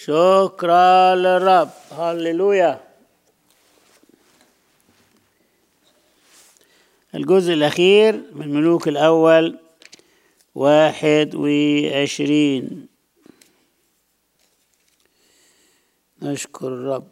شكرا للرب هللويا الجزء الأخير من ملوك الأول واحد وعشرين نشكر الرب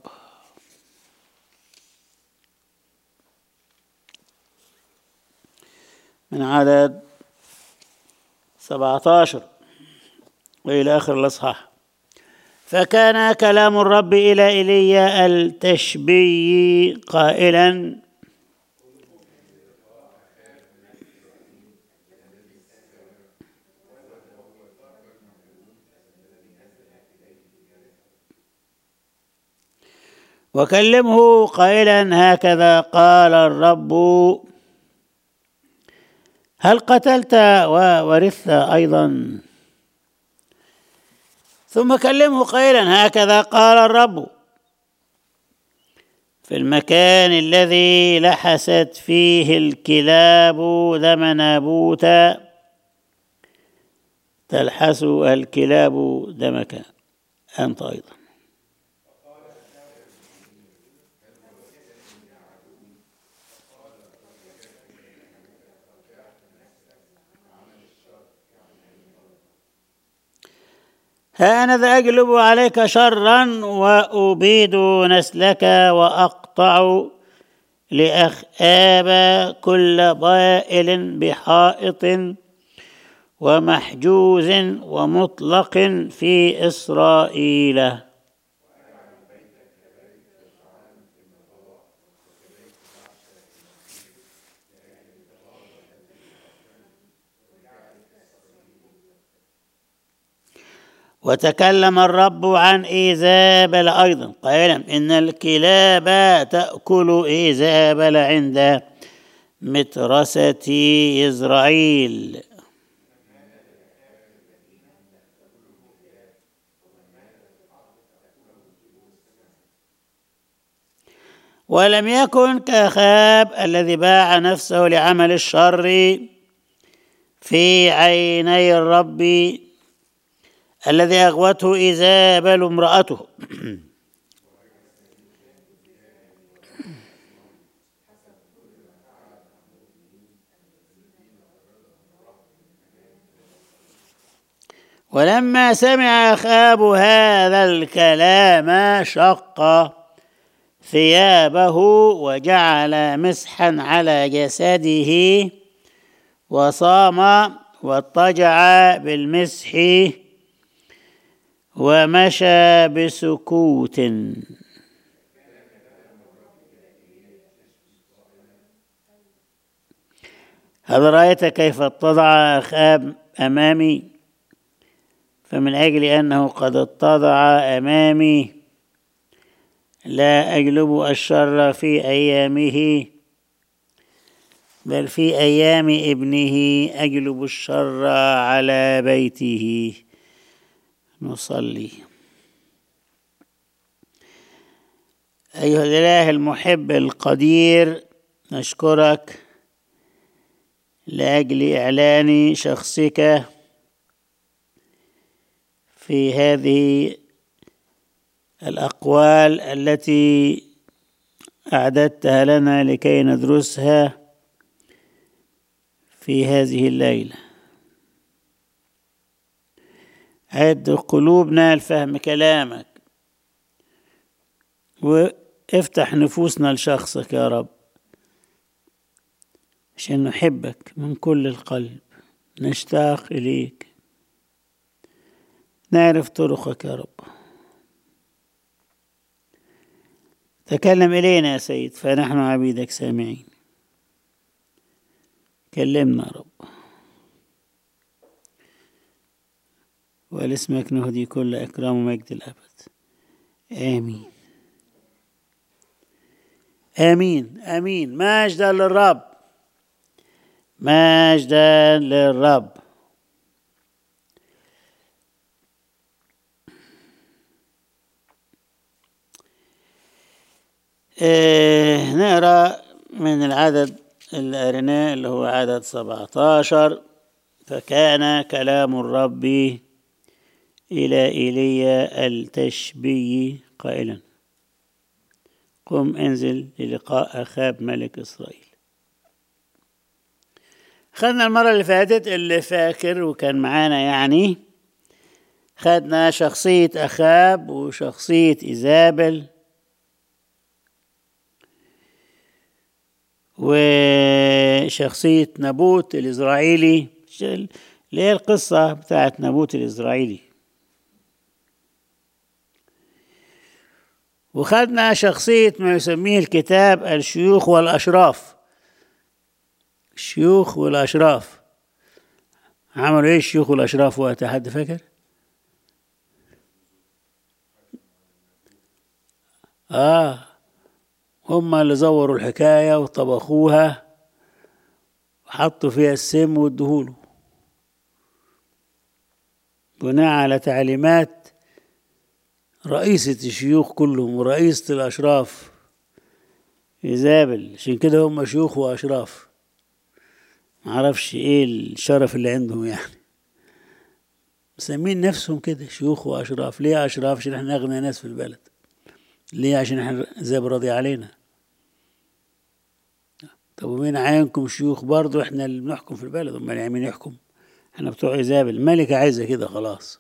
من عدد سبعة عشر وإلى آخر الأصحاح فكان كلام الرب إلى إيليا التشبي قائلا وكلمه قائلا هكذا قال الرب هل قتلت وورثت ايضا ثم كلمه قائلا هكذا قال الرب في المكان الذي لحست فيه الكلاب دم نابوت تلحس الكلاب دمك انت ايضا هانذا أجلب عليك شرا وأبيد نسلك وأقطع لأخآب كل ضائل بحائط ومحجوز ومطلق في إسرائيل وتكلم الرب عن إيزابل أيضا قائلا إن الكلاب تأكل إيزابل عند مترسة إسرائيل ولم يكن كخاب الذي باع نفسه لعمل الشر في عيني الرب الذي أغوته إيزابل امرأته ولما سمع أخاب هذا الكلام شق ثيابه وجعل مسحا على جسده وصام واضطجع بالمسح ومشى بسكوت هل رأيت كيف اتضع أخاب أمامي فمن أجل أنه قد اتضع أمامي لا أجلب الشر في أيامه بل في أيام ابنه أجلب الشر على بيته نصلي أيها الإله المحب القدير نشكرك لأجل إعلان شخصك في هذه الأقوال التي أعددتها لنا لكي ندرسها في هذه الليله عد قلوبنا لفهم كلامك وافتح نفوسنا لشخصك يا رب عشان نحبك من كل القلب نشتاق إليك نعرف طرقك يا رب تكلم إلينا يا سيد فنحن عبيدك سامعين كلمنا يا رب ولاسمك نهدي كل إكرام ومجد الأبد آمين آمين آمين مجدا للرب مجدا للرب إيه نقرا من العدد اللي قريناه اللي هو عدد 17 فكان كلام الرب إلى إيليا التشبي قائلا قم انزل للقاء أخاب ملك إسرائيل خدنا المرة اللي فاتت اللي فاكر وكان معانا يعني خدنا شخصية أخاب وشخصية إيزابل وشخصية نابوت الإسرائيلي اللي هي القصة بتاعت نابوت الإسرائيلي وخدنا شخصية ما يسميه الكتاب الشيوخ والأشراف الشيوخ والأشراف عملوا إيه الشيوخ والأشراف وقتها حد فاكر؟ آه هم اللي زوروا الحكاية وطبخوها وحطوا فيها السم وادهوله بناء على تعليمات رئيسة الشيوخ كلهم ورئيسة الأشراف إيزابل عشان كده هم شيوخ وأشراف معرفش إيه الشرف اللي عندهم يعني مسمين نفسهم كده شيوخ وأشراف ليه أشراف عشان احنا أغنى ناس في البلد ليه عشان احنا زاب راضي علينا طب ومين عينكم شيوخ برضو احنا اللي بنحكم في البلد امال يعني مين يحكم احنا بتوع ايزابل الملكة عايزة كده خلاص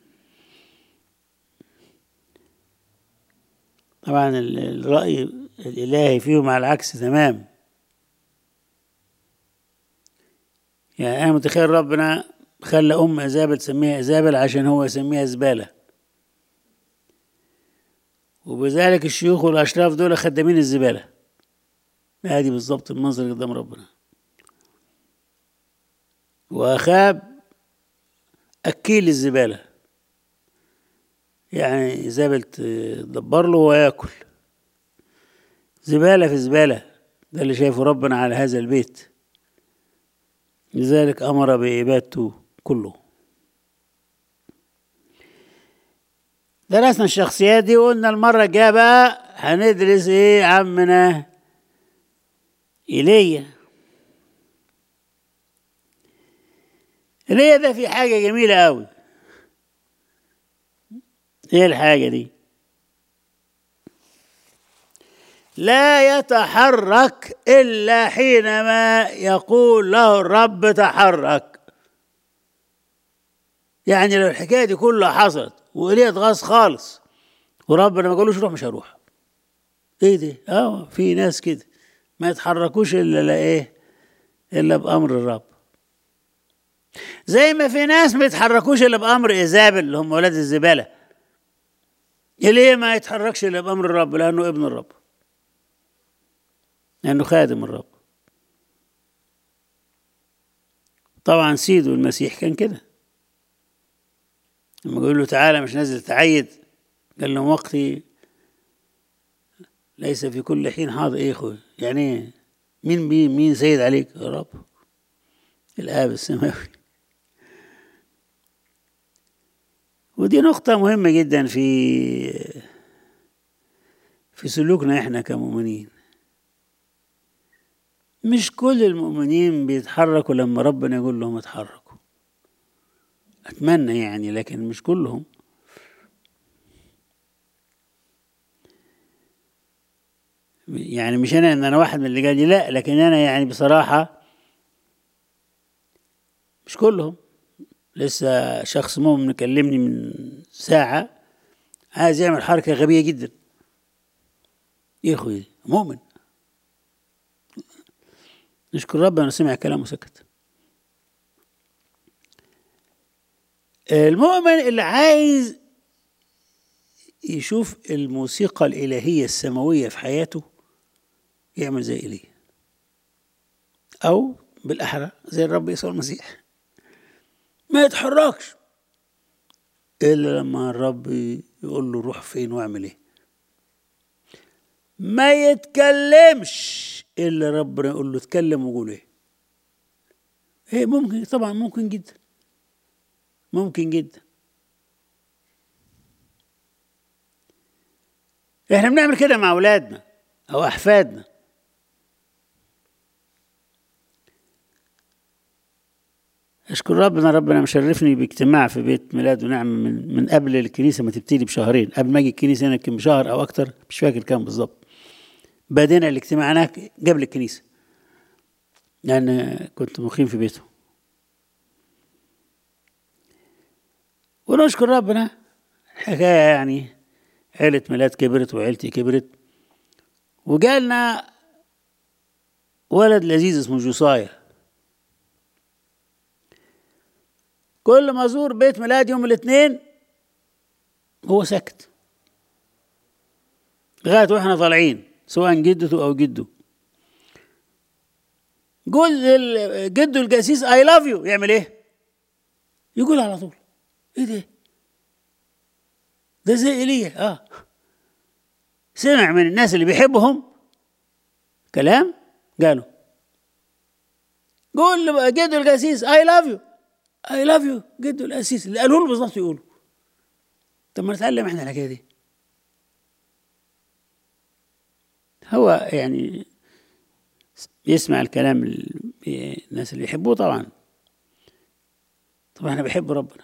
طبعا الرأي الإلهي فيهم على العكس تمام يعني أنا متخيل ربنا خلى أم إيزابل تسميها إيزابل عشان هو يسميها زبالة وبذلك الشيوخ والأشراف دول خدامين الزبالة هذه بالظبط المنظر قدام ربنا وأخاب أكيل الزبالة يعني زبل تدبر له وياكل زبالة في زبالة ده اللي شايفه ربنا على هذا البيت لذلك أمر بإبادته كله درسنا الشخصيات دي وقلنا المرة الجاية بقى هندرس ايه عمنا ايليا ايليا ده في حاجة جميلة أوي ايه الحاجة دي لا يتحرك إلا حينما يقول له الرب تحرك يعني لو الحكاية دي كلها حصلت وإيليا اتغاظ خالص وربنا ما قالوش روح مش هروح ايه ده اه في ناس كده ما يتحركوش الا لا ايه الا بامر الرب زي ما في ناس ما يتحركوش الا بامر ايزابل اللي هم ولاد الزباله ليه ما يتحركش الا بامر الرب لانه ابن الرب لانه خادم الرب طبعا سيده المسيح كان كده لما يقول له تعالى مش نازل تعيد قال لهم وقتي ليس في كل حين حاضر ايه اخوي يعني ايه مين مين مين سيد عليك يا رب الاب السماوي ودي نقطة مهمة جدا في في سلوكنا احنا كمؤمنين مش كل المؤمنين بيتحركوا لما ربنا يقول لهم اتحركوا اتمنى يعني لكن مش كلهم يعني مش انا ان انا واحد من اللي قال لي لا لكن انا يعني بصراحه مش كلهم لسه شخص مؤمن مكلمني من ساعه عايز يعمل حركه غبيه جدا يا اخوي مؤمن نشكر ربنا سمع كلامه وسكت المؤمن اللي عايز يشوف الموسيقى الإلهية السماوية في حياته يعمل زي إيليا أو بالأحرى زي الرب يسوع المسيح ما يتحركش إلا لما الرب يقول له روح فين واعمل إيه ما يتكلمش إلا ربنا يقول له اتكلم وقول إيه إيه ممكن طبعا ممكن جدا ممكن جدا احنا بنعمل كده مع اولادنا او احفادنا اشكر ربنا ربنا مشرفني باجتماع في بيت ميلاد ونعمة من من قبل الكنيسه ما تبتدي بشهرين قبل ما اجي الكنيسه هنا يمكن بشهر او اكتر مش فاكر كام بالظبط بدينا الاجتماع هناك قبل الكنيسه لان كنت مقيم في بيته ونشكر ربنا الحكايه يعني عيلة ميلاد كبرت وعيلتي كبرت وجالنا ولد لذيذ اسمه جوصايا كل ما ازور بيت ميلاد يوم الاثنين هو سكت لغايه واحنا طالعين سواء جدته او جده قول لل- جده القسيس اي لاف يو يعمل ايه؟ يقول على طول ايه ده؟ ده زي ايليا اه سمع من الناس اللي بيحبهم كلام قالوا قول جده القسيس اي لاف يو اي لاف يو جده القسيس اللي قالوا له بالظبط يقولوا طب ما نتعلم احنا الحكايه دي هو يعني يسمع الكلام ال- الناس اللي يحبوه طبعا طبعا احنا بحب ربنا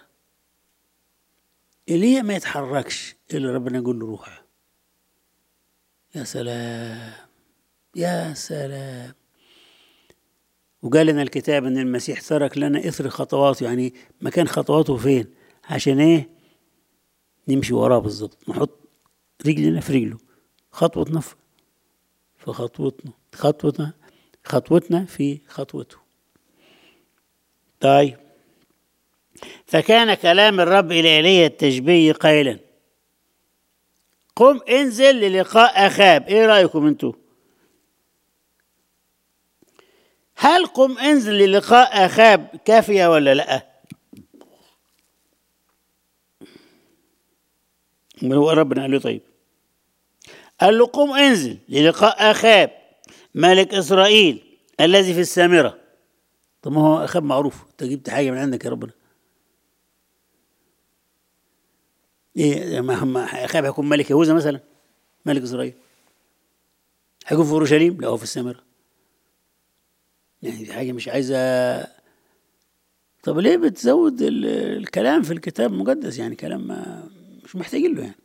ايليا ما يتحركش الا ربنا يقول له روح يا سلام يا سلام وقال لنا الكتاب ان المسيح ترك لنا اثر خطواته يعني مكان خطواته فين عشان ايه نمشي وراه بالظبط نحط رجلنا في رجله خطوتنا في في خطوتنا خطوتنا خطوتنا في خطوته طيب فكان كلام الرب إلى إيليا التشبيه قائلا قم انزل للقاء أخاب إيه رأيكم أنتوا هل قم انزل للقاء أخاب كافية ولا لأ هو ربنا قال له طيب قال له قم انزل للقاء أخاب ملك إسرائيل الذي في السامرة طب ما هو أخاب معروف أنت جبت حاجة من عندك يا ربنا ايه ما ما اخاب هيكون ملك يهوذا مثلا ملك اسرائيل هيكون في اورشليم لا هو في السامره يعني دي حاجه مش عايزه طب ليه بتزود ال- الكلام في الكتاب المقدس يعني كلام ما مش محتاجين له يعني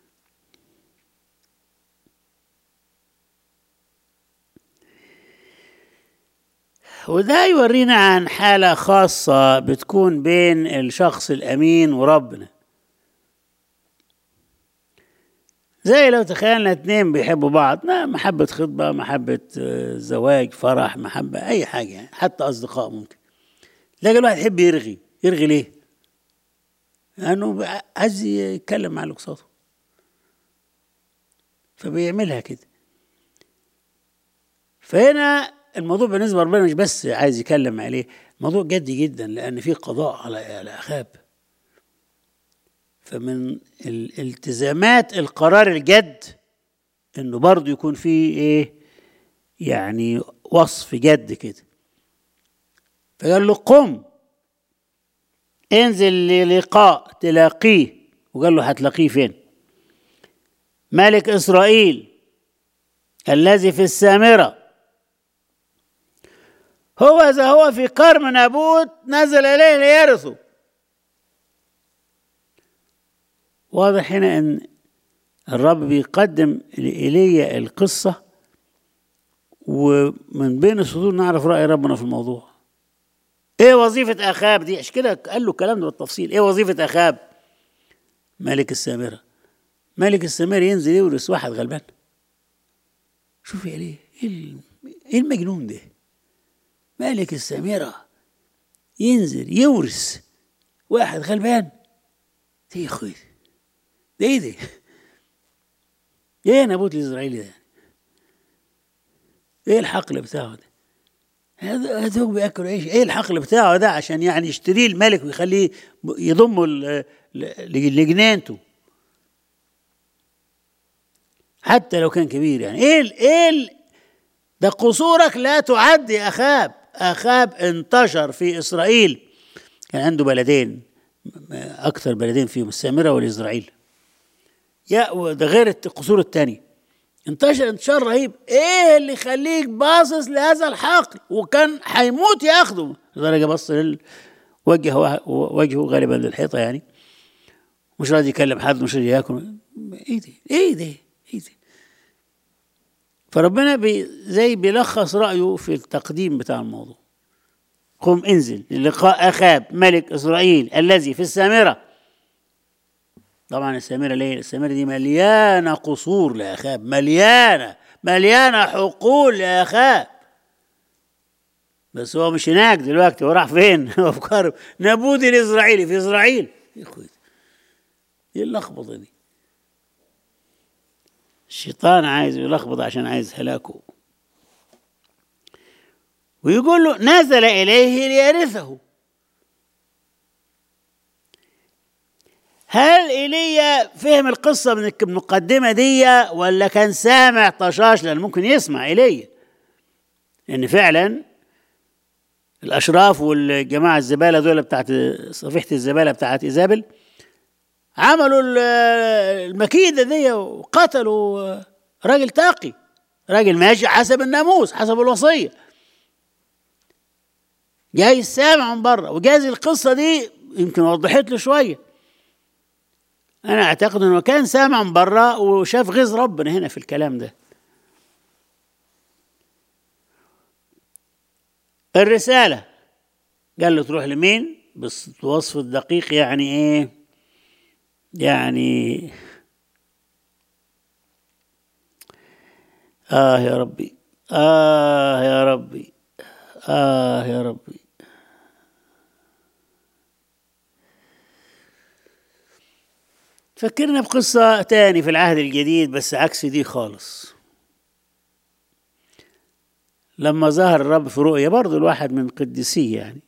وده يورينا عن حالة خاصة بتكون بين الشخص الأمين وربنا زي لو تخيلنا اتنين بيحبوا بعض ما محبة خطبة محبة آه، زواج فرح محبة أي حاجة يعني حتى أصدقاء ممكن لكن الواحد يحب يرغي يرغي ليه؟ لأنه بع- عايز يتكلم مع اللي قصاده فبيعملها كده فهنا الموضوع بالنسبة لربنا مش بس عايز يكلم عليه موضوع جدي جدا لأن في قضاء على على أخاب فمن الالتزامات القرار الجد انه برضه يكون في ايه يعني وصف جد كده فقال له قم انزل للقاء تلاقيه وقال له هتلاقيه فين ملك اسرائيل الذي في السامره هو اذا هو في كرم نابوت نزل اليه ليرثه واضح هنا ان الرب بيقدم لإيليا القصة ومن بين السطور نعرف رأي ربنا في الموضوع ايه وظيفة اخاب دي عشان كده قال له الكلام ده بالتفصيل ايه وظيفة اخاب ملك السامرة ملك السامرة ينزل يورث واحد غلبان شوف يا ليه ايه ال- إيه المجنون ده ملك السامرة ينزل يورث واحد غلبان ايه يا اخوي ده ايه ده؟ ايه نابوت الاسرائيلي ده؟ ايه الحقل بتاعه ده؟ هذا هذا هو بياكل عيش ايه الحقل بتاعه ده عشان يعني يشتريه الملك ويخليه يضمه ل- ل- لجنانته حتى لو كان كبير يعني ايه ال- ايه ال- ده قصورك لا تعد يا اخاب اخاب انتشر في اسرائيل كان عنده بلدين اكثر بلدين فيهم السامره والاسرائيل يا وده غير القصور الثاني انتشر انتشار رهيب ايه اللي يخليك باصص لهذا الحقل وكان هيموت ياخده لدرجه بص لل وجه وجهه غالبا للحيطة يعني مش راضي يكلم حد مش راضي ياكل ايه ده ايه ده ايه ده فربنا بي زي بيلخص رأيه في التقديم بتاع الموضوع قم انزل للقاء أخاب ملك إسرائيل الذي في السامرة طبعا السامرة ليه السامرة دي مليانة قصور لأخاب مليانة مليانة حقول لأخاب بس هو مش هناك دلوقتي هو راح فين؟ هو في كرب نابودي الإسرائيلي في إسرائيل يا أخوي ايه اللخبطة دي؟ الشيطان عايز يلخبط عشان عايز هلاكه ويقول له نزل إليه ليرثه هل ايليا فهم القصة من المقدمة دي ولا كان سامع طشاش لأن ممكن يسمع ايليا لأن فعلا الأشراف والجماعة الزبالة دول بتاعت صفيحة الزبالة بتاعت إيزابل عملوا المكيدة دي وقتلوا راجل تاقي راجل ماشي حسب الناموس حسب الوصية جاي سامع من بره وجايز القصة دي يمكن وضحت له شوية أنا أعتقد إنه كان سامع من بره وشاف غيظ ربنا هنا في الكلام ده الرسالة قال له تروح لمين بس الوصف الدقيق يعني ايه يعني آه يا ربي آه يا ربي آه يا ربي فكرنا بقصة تاني في العهد الجديد بس عكس دي خالص لما ظهر الرب في رؤية برضه الواحد من قديسيه يعني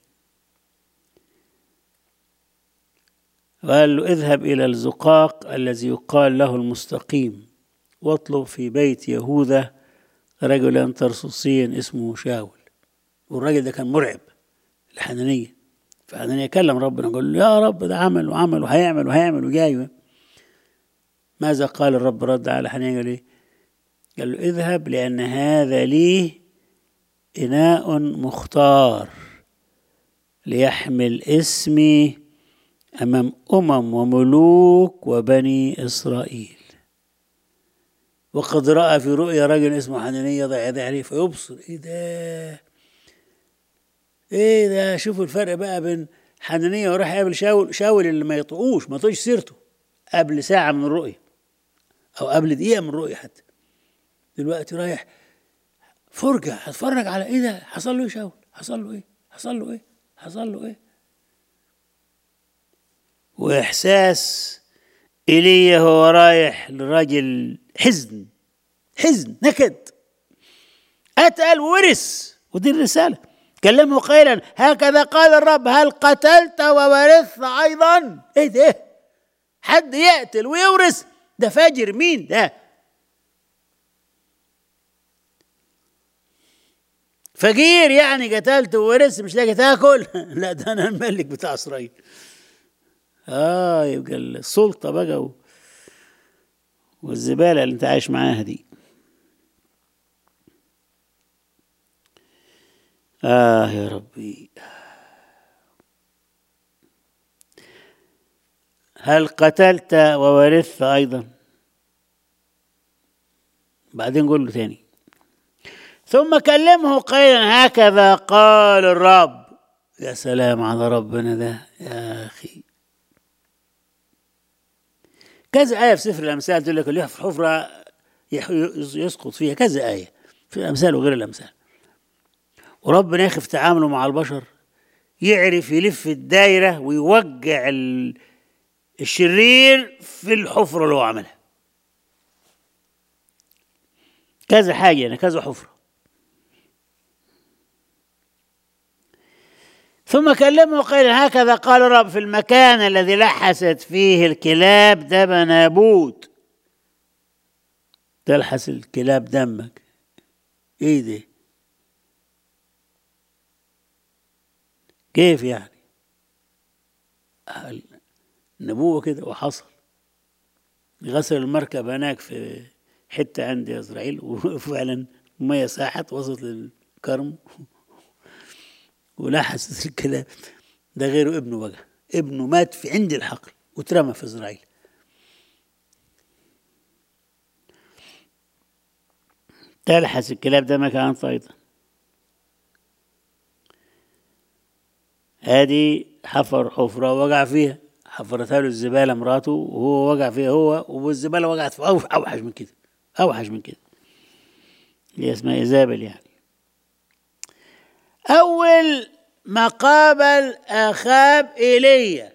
وقال له اذهب إلى الزقاق الذي يقال له المستقيم واطلب في بيت يهوذا رجلا ترسوسيا اسمه شاول والراجل ده كان مرعب الحنانية فحنانية كلم ربنا قال له يا رب ده عمل وعمل وهيعمل وهيعمل وجاي ماذا قال الرب رد على حنانية قال ايه قال له اذهب لأن هذا لي إناء مختار ليحمل اسمي أمام أمم وملوك وبني إسرائيل وقد رأى في رؤيا رجل اسمه حنانية يضع يديه عليه فيبصر إيه ده إيه ده شوفوا الفرق بقى بين حنانية وراح يقابل شاول شاول اللي ما يطقوش ما يطقش سيرته قبل ساعة من الرؤية أو قبل دقيقة من الرؤية حتى دلوقتي رايح فرجة هتفرج على إيه ده حصل له إيه شاول حصل له إيه حصل له إيه حصل له إيه وإحساس إيليا هو رايح لراجل حزن حزن نكد أتقل ورث ودي الرسالة كلمه قائلا هكذا قال الرب هل قتلت وورثت أيضا إيه ده حد يقتل ويورث ده فاجر مين ده فقير يعني قتلت وورث مش لاقي تاكل لا ده انا الملك بتاع اسرائيل اه يبقى السلطه بقى و... والزباله اللي انت عايش معاها دي اه يا ربي هل قتلت وورثت ايضا بعدين قول له تاني ثم كلمه قائلا هكذا قال الرب يا سلام على ربنا ده يا اخي كذا آية في سفر الأمثال تقول لك اللي في الحفرة يسقط فيها كذا آية في الأمثال وغير الأمثال وربنا يخف تعامله مع البشر يعرف يلف الدايرة ويوقع الشرير في الحفرة اللي هو عملها كذا حاجة يعني كذا حفرة ثم كلمه قيل هكذا قال الرب في المكان الذي لحست فيه الكلاب دم نابوت تلحس الكلاب دمك ايه ده كيف يعني النبوة كده وحصل غسل المركب هناك في حتة عند إسرائيل وفعلا المية ساحت وصلت للكرم ولحست الكلاب ده غيره ابنه بقى ابنه مات في عند الحقل واترمى في إسرائيل تلحس الكلاب ده مكان أيضا هذه حفر حفرة وقع فيها حفرتها له الزبالة مراته وهو وقع فيها هو والزبالة وقعت في أوح- أوحش من كده أوحش من كده اللي اسمها إيزابل يعني أول ما قابل أخاب إيليا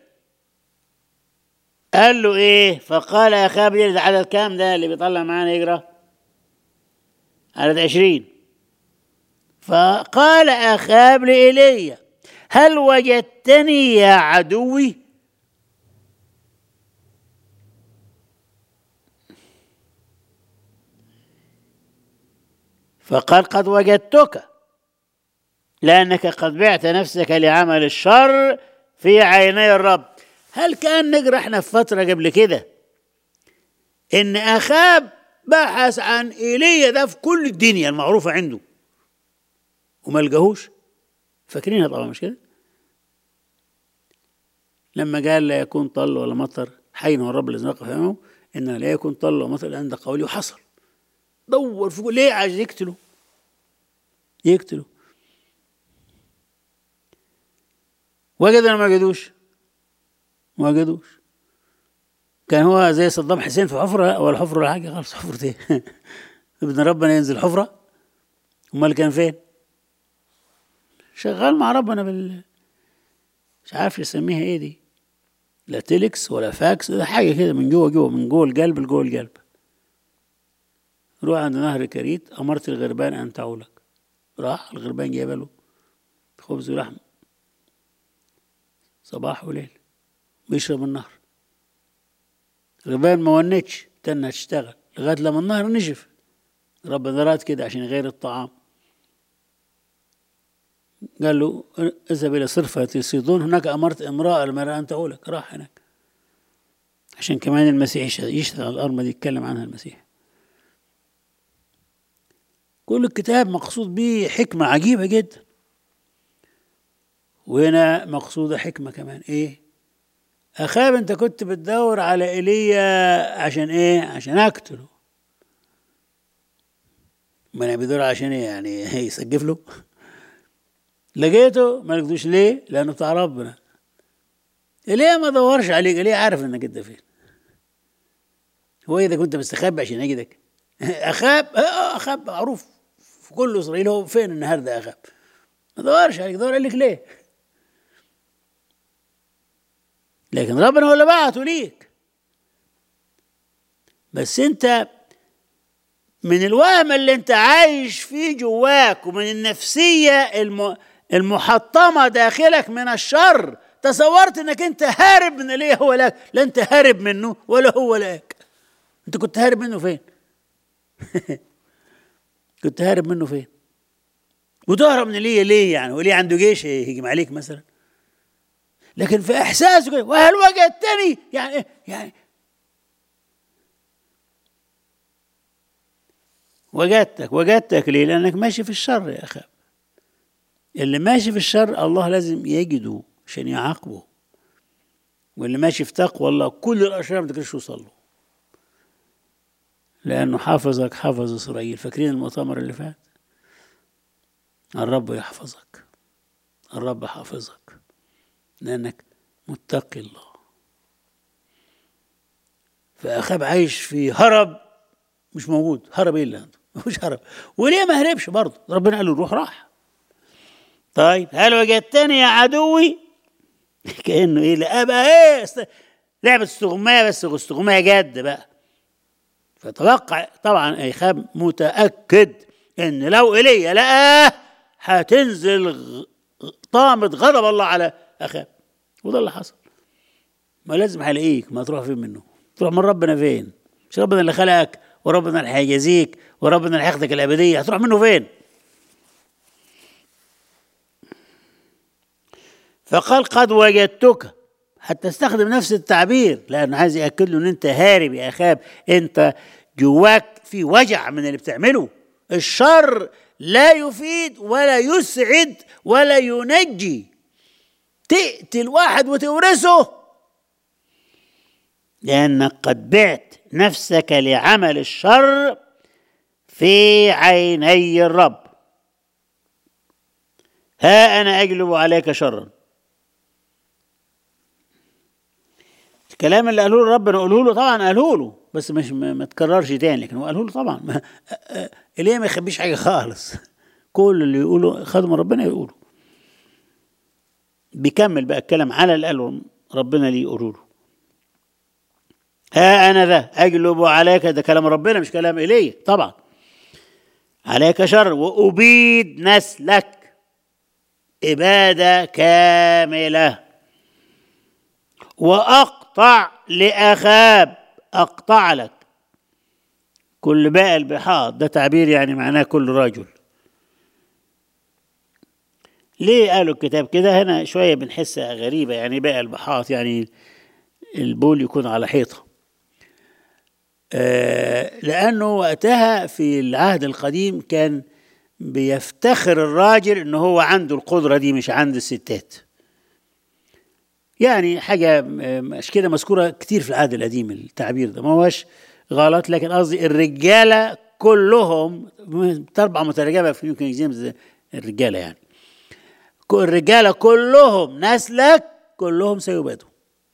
قال له إيه فقال أخاب إيليا ده عدد كام ده اللي بيطلع معانا يقرأ عدد عشرين فقال أخاب لإيليا هل وجدتني يا عدوي فقال قد وجدتك لأنك قد بعت نفسك لعمل الشر في عيني الرب هل كان نقرا احنا في فترة قبل كده إن أخاب بحث عن إيليا ده في كل الدنيا المعروفة عنده وما لقاهوش فاكرينها طبعا مش كده لما قال لا يكون طل ولا مطر حين هو الرب الذي وقف امامه ان لا يكون طل ولا مطر عند قولي وحصل دور في كل ليه عايز يقتله يقتله وجد ولا ما وجدوش ما وجدوش كان هو زي صدام حسين في حفرة ولا حفرة ولا حاجة خالص حفرة ايه ابن ربنا ينزل حفرة امال كان فين شغال مع ربنا بال مش عارف يسميها ايه دي لا تيلكس ولا فاكس ده حاجة كده من جوه جوه من جوه القلب لجوه القلب روح عند نهر كريت أمرت الغربان أن تعولك راح الغربان جايبه له خبز ولحم صباح وليل بيشرب النهر الغربان ما ونتش تنها تشتغل لغاية لما النهر نشف ربنا راد كده عشان يغير الطعام قال له اذهب إلى صرفة صيدون هناك أمرت امرأة المرأة أن تعولك راح هناك عشان كمان المسيح يشتغل الأرمى دي يتكلم عنها المسيح كل الكتاب مقصود به حكمة عجيبة جدا وهنا مقصودة حكمة كمان ايه أخاب أنت كنت بتدور على إيليا عشان إيه؟ عشان أقتله. ما أنا بيدور عشان إيه؟ يعني يسقف له؟ لقيته ما لقيتوش ليه؟ لأنه بتاع ربنا. إيليا ما دورش عليك، إيليا عارف إنك أنت فين. هو إذا كنت مستخبي عشان يجدك. أخاب آه أخاب معروف في كل إسرائيل هو فين النهارده أخاب؟ ما دورش عليك، دور عليك ليه؟ لكن ربنا هو اللي بعته ليك بس انت من الوهم اللي انت عايش فيه جواك ومن النفسية الم... المحطمة داخلك من الشر تصورت انك انت هارب من اللي هو لك لا انت هارب منه ولا هو لك انت كنت هارب منه فين كنت هارب منه فين وتهرب من ليه ليه يعني وليه عنده جيش يهجم عليك مثلا لكن في احساسك وهل وجدتني يعني يعني وجدتك وجدتك ليه لانك ماشي في الشر يا اخي اللي ماشي في الشر الله لازم يجده عشان يعاقبه واللي ماشي في تقوى الله كل الاشرار ما تقدرش توصل له لانه حافظك حافظ اسرائيل فاكرين المؤتمر اللي فات الرب يحفظك الرب حافظك لأنك متقي الله فأخاب عايش في هرب مش موجود هرب ايه اللي عنده مفيش هرب وليه ما هربش برضه ربنا قال له روح راح طيب هل وجدتني يا عدوي كأنه ايه لا بقى ايه است... لعبة استغماية بس استغماية جد بقى فتوقع طبعا ايخاب متأكد ان لو ايليا لقاه هتنزل غ... طامة غضب الله على اخاب وده اللي حصل ما لازم هلاقيك ما تروح فين منه تروح من ربنا فين مش ربنا اللي خلقك وربنا اللي هيجازيك وربنا اللي هياخدك الابديه هتروح منه فين فقال قد وجدتك حتى استخدم نفس التعبير لانه عايز ياكد له ان انت هارب يا اخاب انت جواك في وجع من اللي بتعمله الشر لا يفيد ولا يسعد ولا ينجي تقتل واحد وتورثه لأنك قد بعت نفسك لعمل الشر في عيني الرب ها أنا أجلب عليك شرا الكلام اللي قاله له ربنا قاله له طبعا قاله له بس مش ما, ما تكررش تاني لكن هو قاله له طبعا ما ليه ما يخبيش حاجه خالص كل اللي يقوله خدم ربنا يقوله بيكمل بقى الكلام على اللي قاله ربنا ليه يقوله له ها انا ذا اجلب عليك ده كلام ربنا مش كلام ايليا طبعا عليك شر وابيد نسلك اباده كامله واقطع لاخاب اقطع لك كل باء البحاط ده تعبير يعني معناه كل رجل ليه قالوا الكتاب كده هنا شوية بنحسها غريبة يعني باء البحاط يعني البول يكون على حيطة آه لأنه وقتها في العهد القديم كان بيفتخر الراجل إن هو عنده القدرة دي مش عند الستات يعني حاجة مش كده مذكورة كتير في العهد القديم التعبير ده ما هوش غلط لكن قصدي الرجالة كلهم تربع مترجمة في يمكن جيمز الرجالة يعني الرجالة كلهم نسلك كلهم سيبادوا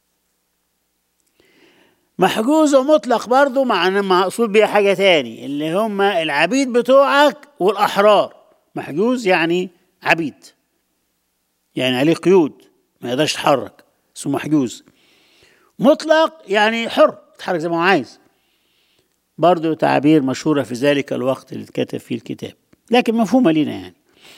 محجوز ومطلق برضو مع مقصود بيها حاجة تاني اللي هم العبيد بتوعك والأحرار محجوز يعني عبيد يعني عليه قيود ما يقدرش يتحرك اسمه محجوز مطلق يعني حر يتحرك زي ما هو عايز برضو تعابير مشهورة في ذلك الوقت اللي اتكتب فيه الكتاب لكن مفهومة لنا يعني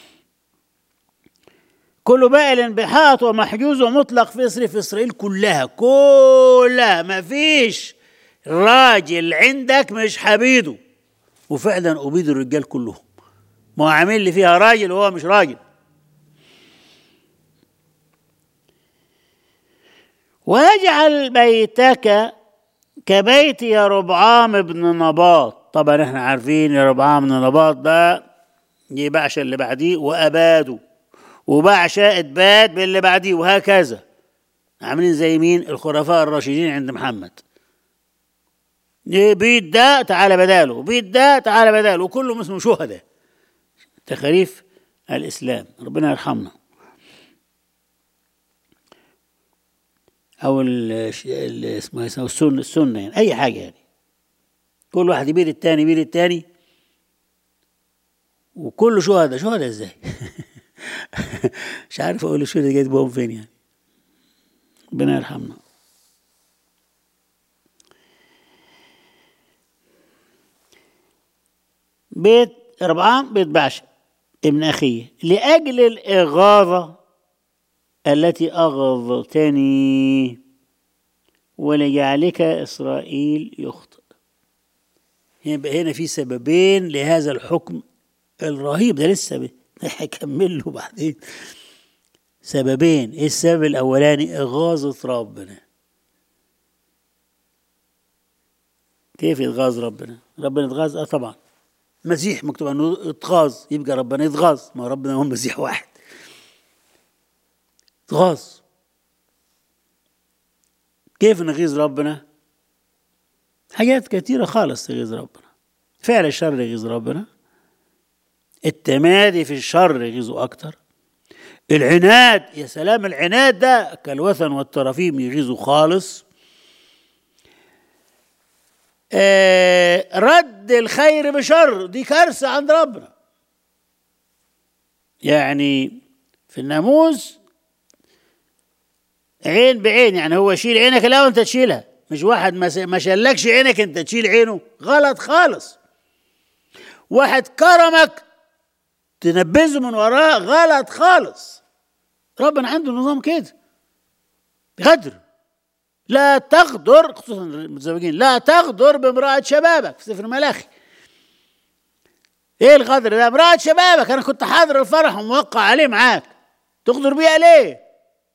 كل بائل بحاط ومحجوز ومطلق في إسرائيل في إسرائيل كلها كلها ما فيش راجل عندك مش حبيده وفعلا أبيد الرجال كلهم ما هو عامل لي فيها راجل وهو مش راجل واجعل بيتك كبيت يا ربعام ابن نباط طبعا احنا عارفين يا ربعام ابن نباط ده يبعش اللي بعديه واباده وبعشا اتباد باللي بعديه وهكذا عاملين زي مين الخلفاء الراشدين عند محمد بيت ده تعالى بداله بيت ده تعالى بداله وكلهم اسمه شهداء تخاريف الاسلام ربنا يرحمنا او اسمه اسمه السنه السنه يعني اي حاجه يعني كل واحد يبيد التاني يبيد التاني وكله شهداء شهداء ازاي مش عارف اقول الشهداء جاي تبقهم فين يعني ربنا يرحمنا بيت ربعام بيت بعشا ابن أخيه لأجل الإغاظة التي أغضتني ولجعلك إسرائيل يخطئ يبقى هنا في سببين لهذا الحكم الرهيب ده لسه هيكمل له بعدين سببين ايه السبب الاولاني اغاظة ربنا كيف يتغاظ ربنا ربنا يتغاظ اه طبعا مسيح مكتوب انه اتغاظ يبقى ربنا يتغاظ ما ربنا هو مسيح واحد اتغاظ كيف نغيظ ربنا حاجات كثيرة خالص تغيظ ربنا فعل الشر يغيظ ربنا التمادي في الشر يغيظه أكتر العناد يا سلام العناد ده كالوثن والترافيم يغيظه خالص آه رد الخير بشر دي كارثة عند ربنا يعني في الناموس عين بعين يعني هو يشيل عينك لا وانت تشيلها مش واحد ما شلكش عينك انت تشيل عينه غلط خالص واحد كرمك تنبذه من وراه غلط خالص ربنا عنده نظام كده غدر لا تغدر خصوصا المتزوجين لا تغدر بامرأة شبابك في سفر ملاخي ايه الغدر ده امرأة شبابك انا كنت حاضر الفرح وموقع عليه معاك تغدر بيها ليه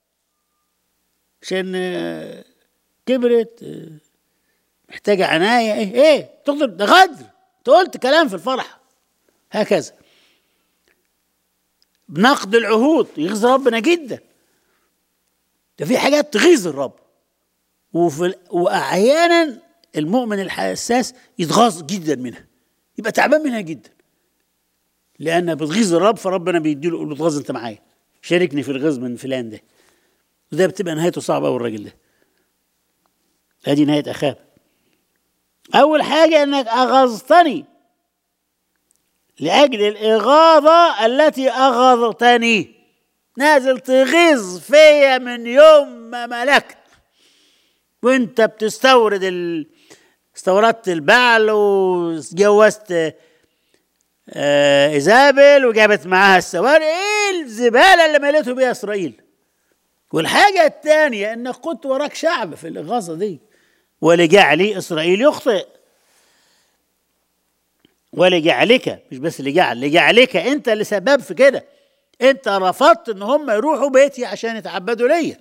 عشان كبرت محتاجة عناية ايه ايه تغدر ده غدر انت قلت كلام في الفرح هكذا بنقد العهود يغزى ربنا جدا ده في حاجات تغيظ الرب وفي واحيانا المؤمن الحساس يتغاظ جدا منها يبقى تعبان منها جدا لانها بتغيظ الرب فربنا بيديله يقول له اتغاظ انت معايا شاركني في الغيظ من فلان ده وده بتبقى نهايته صعبه قوي الراجل ده ادي نهايه اخاب اول حاجه انك اغظتني لاجل الاغاظه التي اغاظتني نازل تغيظ فيا من يوم ما ملكت وانت بتستورد ال... استوردت البعل وجوزت آه ايزابل وجابت معاها السواري ايه الزباله اللي مليته بيها اسرائيل والحاجه الثانيه انك كنت وراك شعب في الاغاظه دي ولجعلي اسرائيل يخطئ ولجعلك مش بس لجعل لجعلك انت اللي سبب في كده انت رفضت ان هم يروحوا بيتي عشان يتعبدوا ليا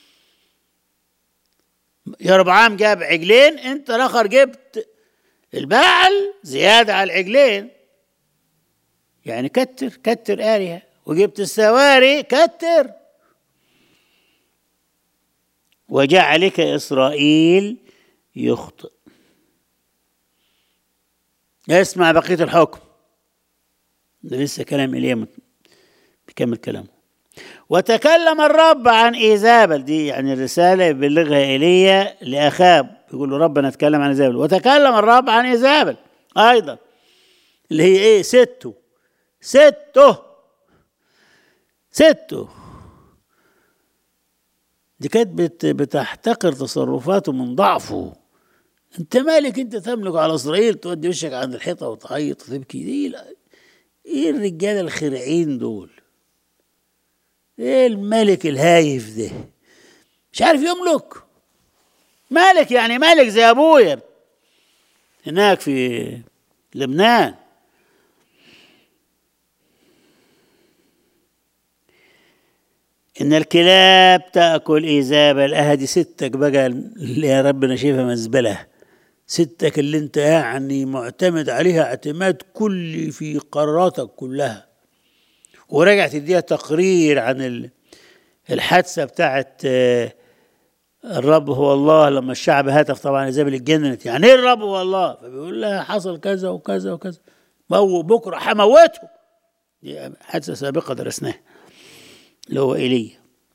يربعام جاب عجلين انت الاخر جبت البعل زياده على العجلين يعني كتر كتر آلهة وجبت السواري كتر وجعلك إسرائيل يخطئ اسمع بقية الحكم ده لسه كلام إيليا بيكمل كلامه وتكلم الرب عن إيزابل دي يعني الرسالة يبلغها إيليا لأخاب يقول له ربنا اتكلم عن إيزابل وتكلم الرب عن إيزابل أيضا اللي هي إيه سته سته سته دي كانت بت بتحتقر تصرفاته من ضعفه انت مالك انت تملك على اسرائيل تودي وشك عند الحيطه وتعيط وتبكي دي لا. ايه الرجاله الخرعين دول ايه الملك الهايف ده مش عارف يملك مالك يعني مالك زي ابويا هناك في لبنان ان الكلاب تاكل ايزابل اهدي ستك بقى اللي يا ربنا شايفها مزبله ستك اللي انت يعني معتمد عليها اعتماد كلي في قراراتك كلها ورجعت تديها تقرير عن الحادثه بتاعت الرب هو الله لما الشعب هتف طبعا ايزابل اتجننت يعني ايه الرب هو الله فبيقول لها حصل كذا وكذا وكذا بكره هموته دي حادثه سابقه درسناها اللي هو ايليا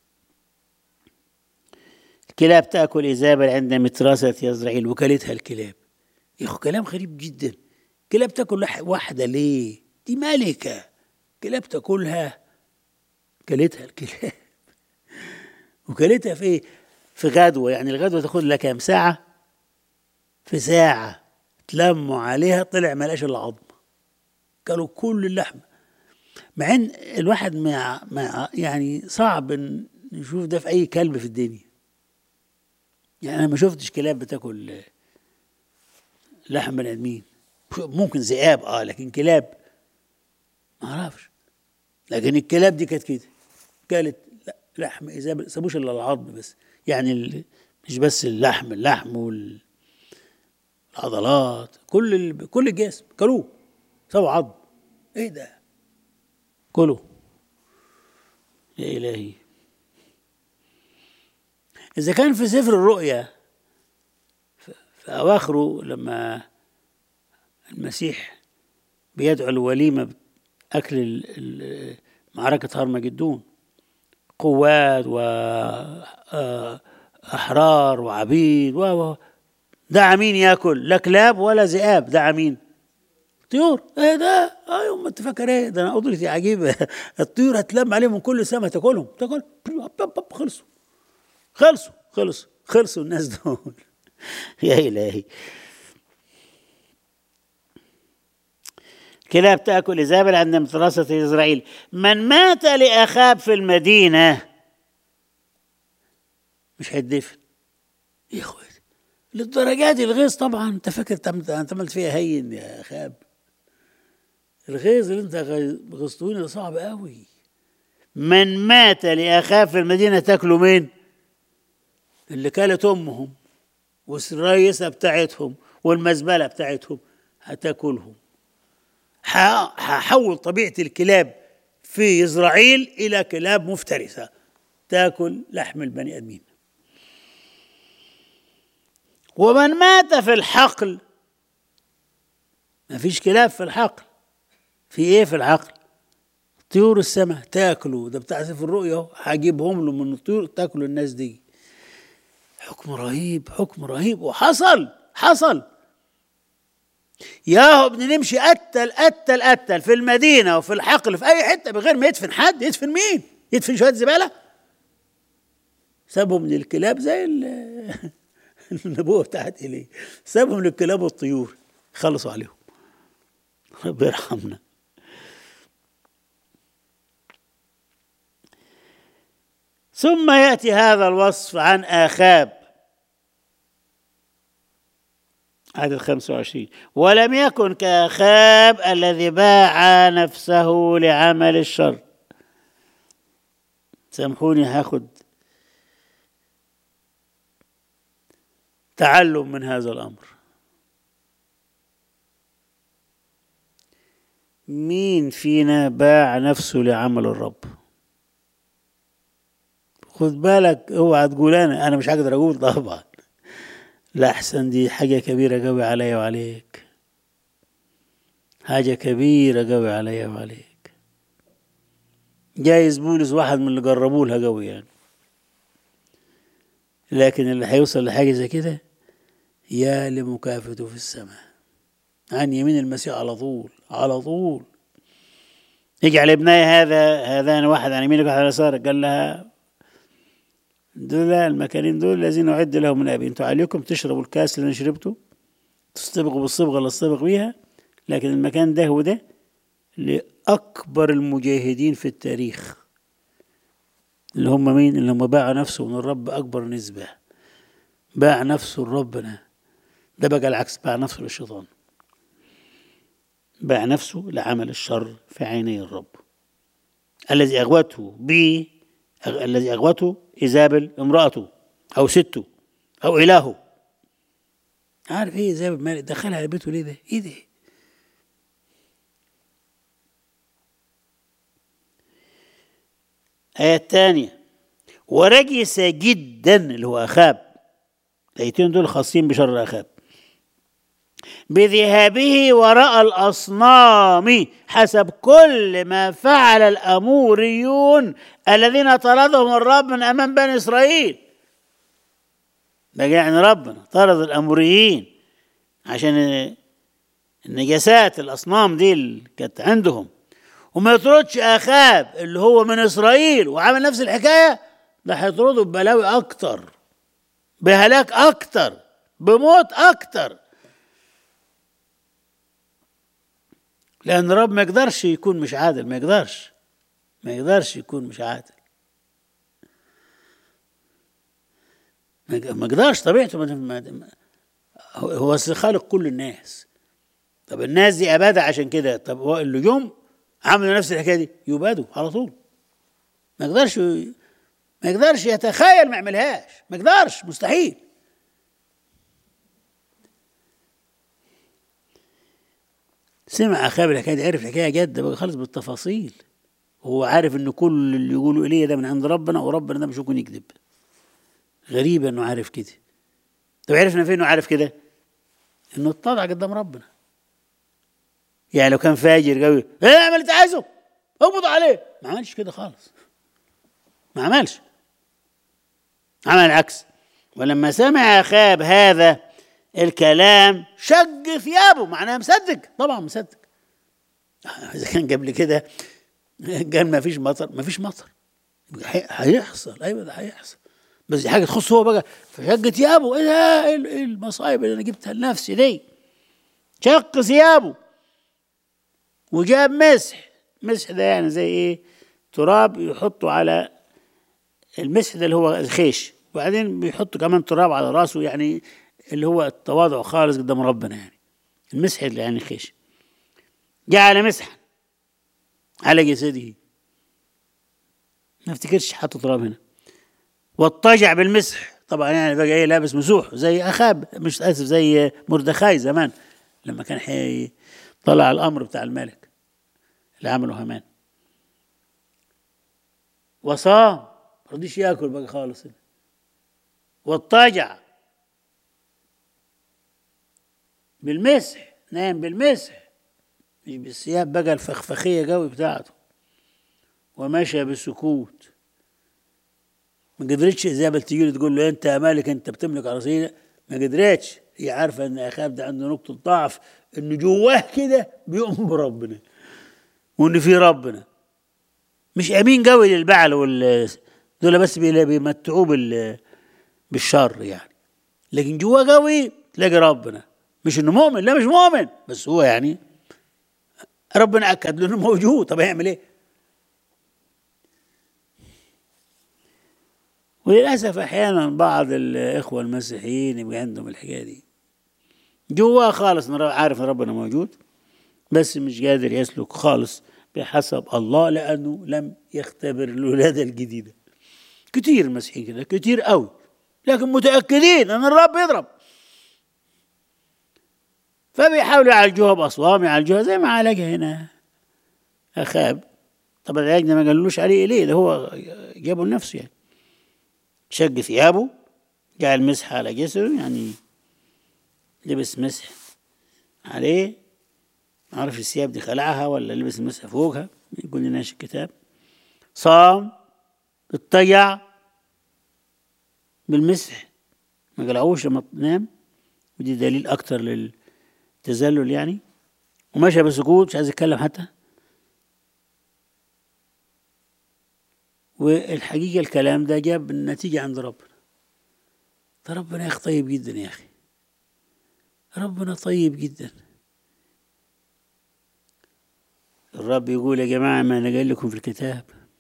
الكلاب تاكل ايزابل عند متراسه يزرعيل وكلتها الكلاب يا اخو كلام غريب جدا كلاب تاكل واحده ليه دي ملكه كلاب تاكلها كلتها الكلاب وكلتها في ايه في غدوه يعني الغدوه تاخد لها كام ساعه في ساعه تلموا عليها طلع ملاش الا عظمه كلوا كل اللحمه مع ان الواحد مع, مع يعني صعب نشوف ده في اي كلب في الدنيا يعني انا ما شفتش كلاب بتاكل لحم بني ادمين ممكن ذئاب اه لكن كلاب ما اعرفش لكن الكلاب دي كانت كده كانت لحم اذا ما سابوش الا العظم بس يعني مش بس اللحم اللحم والعضلات كل ال... كل الجسم كلوه سابوا عظم ايه ده كلوا يا إلهي إذا كان في سفر الرؤيا في أواخره لما المسيح بيدعو الوليمة أكل معركة هرمجدون قوات وأحرار وعبيد و دعا مين ياكل لا كلاب ولا ذئاب دعا مين طيور ايه ده ايوه ما انت فاكر ايه ده انا قدرتي عجيبه الطيور هتلم عليهم من كل سما تاكلهم تاكل خلصوا خلصوا خلصوا خلصوا الناس دول يا الهي كلاب تاكل ايزابل عند متراسة اسرائيل من مات لاخاب في المدينه مش هيدفن يا اخوي للدرجه دي الغيظ طبعا انت فاكر انت عملت فيها هين يا اخاب الغيظ اللي انت غصتوني ده صعب قوي من مات لاخاف في المدينه تاكلوا مين اللي كانت امهم والريسه بتاعتهم والمزبله بتاعتهم هتاكلهم هحول طبيعه الكلاب في اسرائيل الى كلاب مفترسه تاكل لحم البني ادمين ومن مات في الحقل ما فيش كلاب في الحقل في ايه في الحقل طيور السماء تاكلوا ده بتاع سفر الرؤيا هجيبهم له من الطيور تاكلوا الناس دي حكم رهيب حكم رهيب وحصل حصل ياهو بنمشي قتل قتل قتل في المدينه وفي الحقل في اي حته بغير ما يدفن حد يدفن مين؟ يدفن شويه زباله؟ سابهم للكلاب زي النبوه بتاعت ايليا سابهم للكلاب والطيور خلصوا عليهم رب يرحمنا ثم ياتي هذا الوصف عن اخاب عدد 25 ولم يكن كأخاب الذي باع نفسه لعمل الشر سامحوني هاخد تعلم من هذا الأمر مين فينا باع نفسه لعمل الرب خد بالك اوعى تقول انا انا مش هقدر اقول طبعا لا احسن دي حاجة كبيرة قوي عليا وعليك حاجة كبيرة قوي عليا وعليك جايز بولس واحد من اللي جربوا لها قوي يعني لكن اللي هيوصل لحاجة زي كده يا لمكافته في السماء عن يمين المسيح على طول على طول اجعل ابني هذا هذان واحد عن يمينك واحد على يسارك قال لها دول المكانين دول الذين أعد لهم من أبي أنتوا عليكم تشربوا الكاس اللي أنا شربته تصطبغوا بالصبغة اللي اصطبغ بيها لكن المكان ده وده لأكبر المجاهدين في التاريخ اللي هم مين اللي هم باعوا نفسه من الرب أكبر نسبة باع نفسه لربنا ده بقى العكس باع نفسه للشيطان باع نفسه لعمل الشر في عيني الرب الذي أغوته به الذي أغوته إيزابل امرأته أو سته أو إلهه عارف إيه إيزابل مالك دخلها على بيته ليه ده؟ إيه ده؟ الآية الثانية ورجس جدا اللي هو أخاب الآيتين دول خاصين بشر أخاب بذهابه وراء الأصنام حسب كل ما فعل الأموريون الذين طردهم الرب من أمام بني إسرائيل ده يعني ربنا طرد الأموريين عشان النجاسات الأصنام دي اللي كانت عندهم وما يطردش أخاب اللي هو من إسرائيل وعمل نفس الحكاية ده هيطرده ببلاوي أكتر بهلاك أكتر بموت أكتر لأن الرب ما يقدرش يكون مش عادل ما يقدرش ما يقدرش يكون مش عادل ما يقدرش طبيعته ما هو خالق كل الناس طب الناس دي أبادة عشان كده طب هو اللي يوم عملوا نفس الحكاية دي يبادوا على طول ما يقدرش ما يقدرش يتخيل ما يعملهاش ما يقدرش مستحيل سمع اخاب الحكايه دي عرف الحكايه جد بقى خالص بالتفاصيل هو عارف ان كل اللي يقولوا ايليا ده من عند ربنا وربنا ده مش ممكن يكذب غريب انه عارف كده طب عرفنا فين انه عارف كده انه اتضع قدام ربنا يعني لو كان فاجر قوي ايه اعمل اللي انت عايزه اقبض عليه ما عملش كده خالص ما عملش عمل العكس ولما سمع اخاب هذا الكلام شق ثيابه معناها مصدق طبعا مصدق اذا كان قبل كده قال ما فيش مطر ما فيش مطر هيحصل ايوه ده هيحصل بس دي حاجه تخص هو بقى فشق ثيابه ايه ده ايه المصايب اللي انا جبتها لنفسي دي شق ثيابه وجاب مسح مسح ده يعني زي ايه تراب يحطه على المسح ده اللي هو الخيش وبعدين بيحط كمان تراب على راسه يعني اللي هو التواضع خالص قدام ربنا يعني المسح اللي يعني خيش جعل مسحا على جسده ما افتكرش حط تراب هنا واضطجع بالمسح طبعا يعني بقى ايه لابس مسوح زي اخاب مش اسف زي مردخاي زمان لما كان حي طلع الامر بتاع الملك اللي عمله هامان وصام ما رضيش ياكل بقى خالص واضطجع بالمسح نام بالمسح مش بالثياب بقى الفخفخيه قوي بتاعته ومشى بسكوت ما قدرتش ايزابل تجي له تقول له انت يا مالك انت بتملك عرسينا ما قدرتش هي عارفه ان اخاب ده عنده نقطه ضعف ان جواه كده بيؤمن بربنا وان في ربنا مش امين قوي للبعل وال دول بس بي- بيمتعوه بال بالشر يعني لكن جواه قوي تلاقي ربنا مش انه مؤمن لا مش مؤمن بس هو يعني ربنا اكد له انه موجود طب هيعمل ايه؟ وللاسف احيانا بعض الاخوه المسيحيين يبقى عندهم الحكايه دي جواه خالص إن رب- عارف ان ربنا موجود بس مش قادر يسلك خالص بحسب الله لانه لم يختبر الولاده الجديده كتير المسيحيين كده كتير قوي لكن متاكدين ان الرب يضرب فبيحاولوا يعالجوها باصوام يعالجوها زي ما عالجها هنا اخاب طبعا العلاج ده ما قالوش عليه ليه ده هو جابه لنفسه يعني شق ثيابه جعل مسح على جسره يعني لبس مسح عليه ما اعرفش الثياب دي خلعها ولا لبس مسح فوقها يقول لنا ايش الكتاب صام اضطجع بالمسح ما قلعوش لما نام ودي دليل اكتر للتذلل يعني ومشى بسكوت مش عايز يتكلم حتى والحقيقة الكلام ده جاب النتيجة عند ربنا ده ربنا يا أخي طيب جدا يا أخي ربنا طيب جدا الرب يقول يا جماعة ما أنا قايل لكم في الكتاب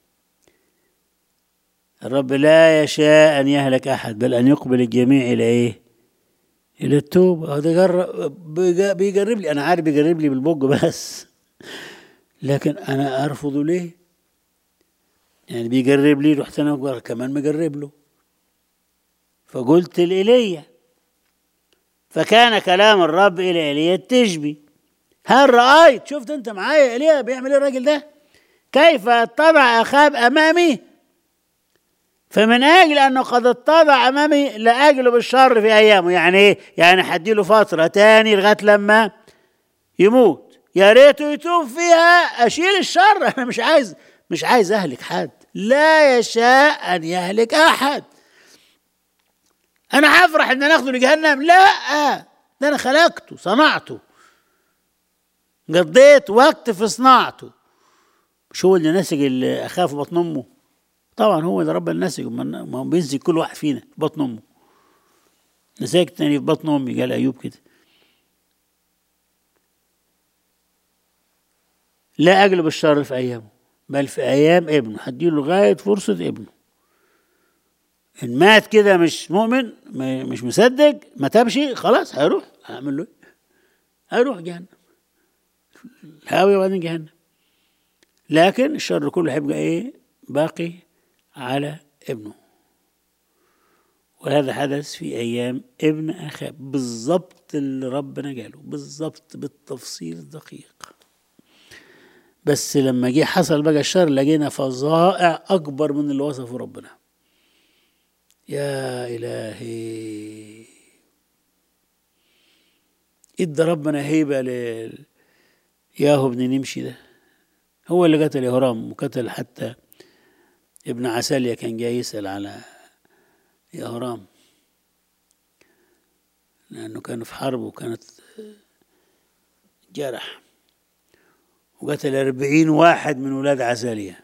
الرب لا يشاء أن يهلك أحد بل أن يقبل الجميع إلى إيه؟ إلى التوبة هذا جرب بيجا- بيجرب لي أنا عارف بيجرب لي بالبوج بس لكن أنا أرفضه ليه؟ يعني بيجرب لي رحت أنا أكبر كمان مجرب له فقلت لإيليا فكان كلام الرب إلى إيليا تشبي هل رأيت شفت أنت معايا إيليا بيعمل إيه الراجل ده كيف اتضع أخاب أمامي فمن أجل أنه قد اتضع أمامي لأجله بالشر في أيامه يعني إيه يعني حديله فترة تاني لغاية لما يموت يا ريته يتوب فيها أشيل الشر أنا مش عايز مش عايز أهلك حد لا يشاء أن يهلك أحد أنا هفرح إن أنا أخده لجهنم لا ده أنا خلقته صنعته قضيت وقت في صناعته مش هو اللي نسج اللي أخاه في بطن أمه طبعا هو اللي رب النسج ما ما هو بينسج كل واحد فينا في بطن أمه نسجت تاني في بطن أمي قال أيوب كده لا أجلب الشر في أيامه بل في أيام ابنه هديله لغاية فرصة ابنه إن مات كده مش مؤمن ما- مش مصدق ما تمشي خلاص هيروح هعمل له إيه؟ هيروح جهنم الهاوية وبعدين جهنم لكن الشر كله هيبقى ايه باقي على ابنه وهذا حدث في ايام ابن اخاب بالضبط اللي ربنا قاله بالضبط بالتفصيل الدقيق بس لما جه حصل بقى الشر لقينا فظائع اكبر من اللي وصفه ربنا يا الهي ادى ربنا هيبه ل ياهو ابن نمشي ده هو اللي قتل يهرام وقتل حتى ابن عساليا كان جاي يسأل على يهرام لأنه كان في حرب وكانت جرح وقتل أربعين واحد من ولاد عسالية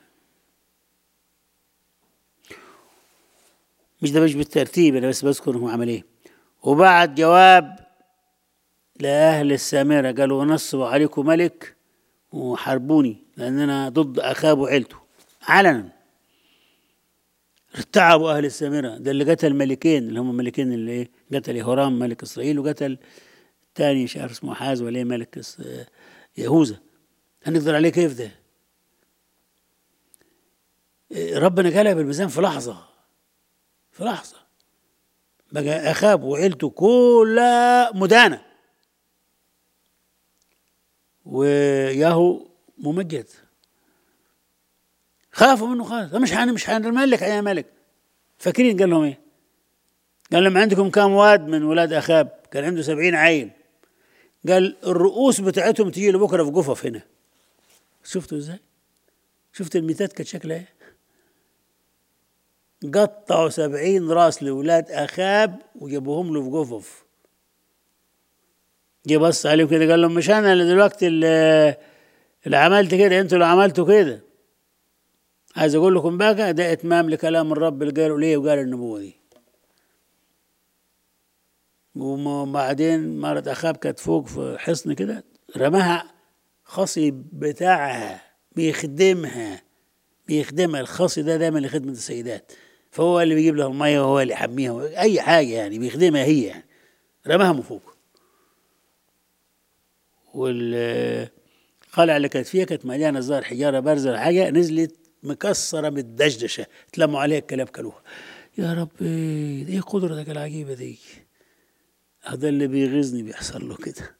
مش ده مش بالترتيب أنا بس بذكر هو عمل إيه وبعت جواب لأهل السامرة قالوا نصبوا عليكم ملك وحاربوني لأننا ضد أخاب وعيلته علنا ارتعبوا أهل السامرة ده اللي قتل ملكين اللي هم ملكين اللي إيه قتل يهورام ملك إسرائيل وقتل الثاني مش عارف اسمه حاز ولا إيه ملك إس- يهوذا هنقدر عليه كيف ده إيه، ربنا قلب الميزان في لحظة في لحظة بقى أخاب وعيلته كلها مدانة وياهو ممجد خافوا منه خالص مش حن مش هنملك يا ملك فاكرين قال لهم ايه؟ قال لهم عندكم كام واد من ولاد اخاب كان عنده سبعين عيل قال الرؤوس بتاعتهم تجي له بكره في قفف هنا شفتوا ازاي؟ شفت الميتات كانت شكلها ايه؟ قطعوا سبعين راس لولاد اخاب وجابوهم له في قفف جه بص عليهم كده قال لهم مش انا اللي دلوقتي اللي, اللي عملت كده انتوا اللي عملتوا كده عايز اقول لكم بقى ده اتمام لكلام الرب اللي قاله ليه وقال النبوه دي وبعدين مرة أخاب كانت فوق في حصن كده رماها خصي بتاعها بيخدمها بيخدمها الخصي ده دايما لخدمة السيدات فهو اللي بيجيب لها المية وهو اللي يحميها أي حاجة يعني بيخدمها هي يعني رماها من فوق والقلعة اللي كانت فيها كانت مليانة ظاهر حجارة بارزة حاجة نزلت مكسرة متدشدشة تلموا عليها الكلاب كلوها يا رب ايه قدرتك العجيبة دي هذا اللي بيغيظني بيحصل له كده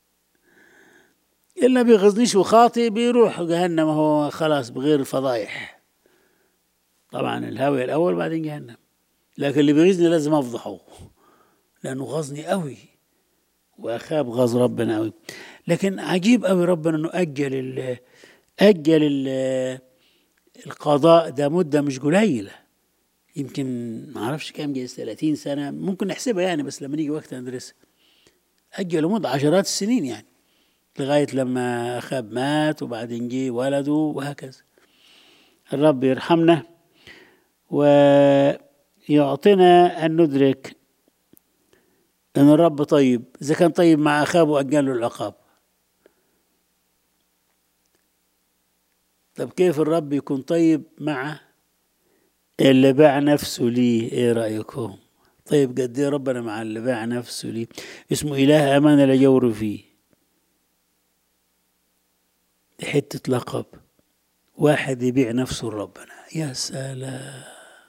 اللي بيغيظنيش وخاطي بيروح جهنم هو خلاص بغير فضايح طبعا الهاوية الأول بعدين جهنم لكن اللي بيغيظني لازم أفضحه لأنه غزني قوي وأخاب غاظ ربنا قوي لكن عجيب قوي ربنا إنه أجل ال أجل ال القضاء ده مدة مش قليلة يمكن ما اعرفش كام جايز 30 سنة ممكن نحسبها يعني بس لما نيجي وقت ندرسها أجلوا مدة عشرات السنين يعني لغاية لما أخاب مات وبعدين جه ولده وهكذا الرب يرحمنا ويعطينا أن ندرك أن الرب طيب إذا كان طيب مع أخاب وأجل له العقاب طب كيف الرب يكون طيب مع اللي باع نفسه ليه ايه رأيكم طيب قد ايه ربنا مع اللي باع نفسه ليه اسمه إله أمانة لا جور فيه دي حتة لقب واحد يبيع نفسه لربنا يا سلام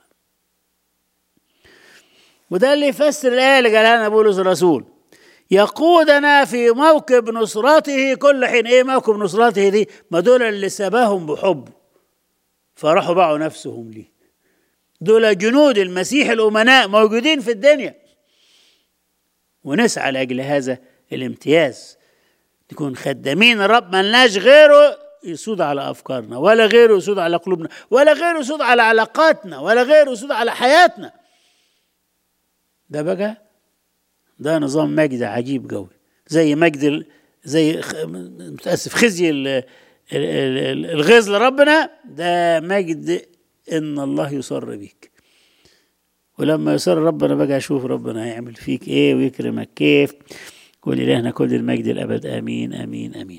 وده اللي يفسر الآية اللي قالها لنا بولس الرسول يقودنا في موكب نصرته كل حين ايه موكب نصرته دي ما دول اللي سباهم بحب فراحوا باعوا نفسهم ليه دول جنود المسيح الأمناء موجودين في الدنيا ونسعى لأجل هذا الامتياز نكون خدامين الرب ملناش غيره يسود على أفكارنا ولا غيره يسود على قلوبنا ولا غيره يسود على علاقاتنا ولا غيره يسود على حياتنا ده بقى ده نظام مجد عجيب قوي زي مجد زي متاسف خزي الغيظ لربنا ده مجد ان الله يصر بيك ولما يصر ربنا بقى اشوف ربنا هيعمل فيك ايه ويكرمك كيف ولإلهنا كل المجد الابد امين امين امين